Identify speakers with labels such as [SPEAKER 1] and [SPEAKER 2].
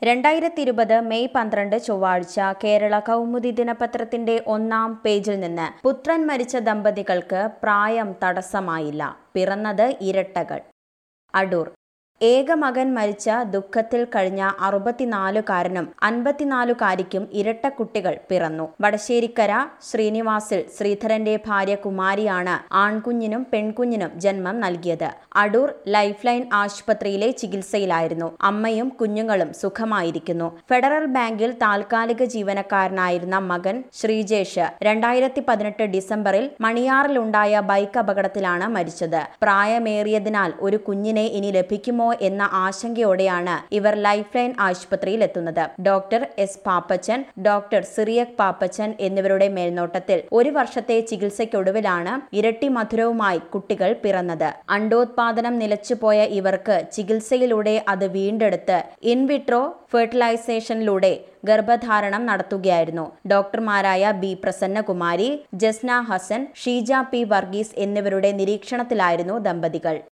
[SPEAKER 1] രണ്ടായിരത്തി ഇരുപത് മെയ് പന്ത്രണ്ട് ചൊവ്വാഴ്ച കേരള കൗമുദി ദിനപത്രത്തിന്റെ ഒന്നാം പേജിൽ നിന്ന് പുത്രൻ മരിച്ച ദമ്പതികൾക്ക് പ്രായം തടസ്സമായില്ല പിറന്നത് ഇരട്ടകൾ അടൂർ ഏക മകൻ മരിച്ച ദുഃഖത്തിൽ കഴിഞ്ഞ അറുപത്തിനാലുകാരനും അൻപത്തിനാലുകാരിക്കും ഇരട്ട കുട്ടികൾ പിറന്നു വടശ്ശേരിക്കര ശ്രീനിവാസിൽ ശ്രീധരന്റെ ഭാര്യ കുമാരിയാണ് ആൺകുഞ്ഞിനും പെൺകുഞ്ഞിനും ജന്മം നൽകിയത് അടൂർ ലൈഫ് ലൈൻ ആശുപത്രിയിലെ ചികിത്സയിലായിരുന്നു അമ്മയും കുഞ്ഞുങ്ങളും സുഖമായിരിക്കുന്നു ഫെഡറൽ ബാങ്കിൽ താൽക്കാലിക ജീവനക്കാരനായിരുന്ന മകൻ ശ്രീജേഷ് രണ്ടായിരത്തി പതിനെട്ട് ഡിസംബറിൽ മണിയാറിലുണ്ടായ ബൈക്ക് അപകടത്തിലാണ് മരിച്ചത് പ്രായമേറിയതിനാൽ ഒരു കുഞ്ഞിനെ ഇനി ലഭിക്കുമോ എന്ന ആശങ്കയോടെയാണ് ഇവർ ലൈഫ് ലൈൻ ആശുപത്രിയിൽ എത്തുന്നത് doctor S Pappachan doctor Cyriac Pappachan എന്നിവരുടെ മേൽനോട്ടത്തിൽ ഒരു വർഷത്തെ ചികിത്സയ്ക്കൊടുവിലാണ് ഇരട്ടി മധുരവുമായി കുട്ടികൾ പിറന്നത് അണ്ടോത്പാദനം നിലച്ചുപോയ ഇവർക്ക് ചികിത്സയിലൂടെ അത് വീണ്ടെടുത്ത് ഇൻവിട്രോ ഫെർട്ടിലൈസേഷനിലൂടെ ഗർഭധാരണം നടത്തുകയായിരുന്നു ഡോക്ടർമാരായ ബി പ്രസന്നകുമാരി ജസ്ന ഹസൻ ഷീജ പി വർഗീസ് എന്നിവരുടെ നിരീക്ഷണത്തിലായിരുന്നു ദമ്പതികൾ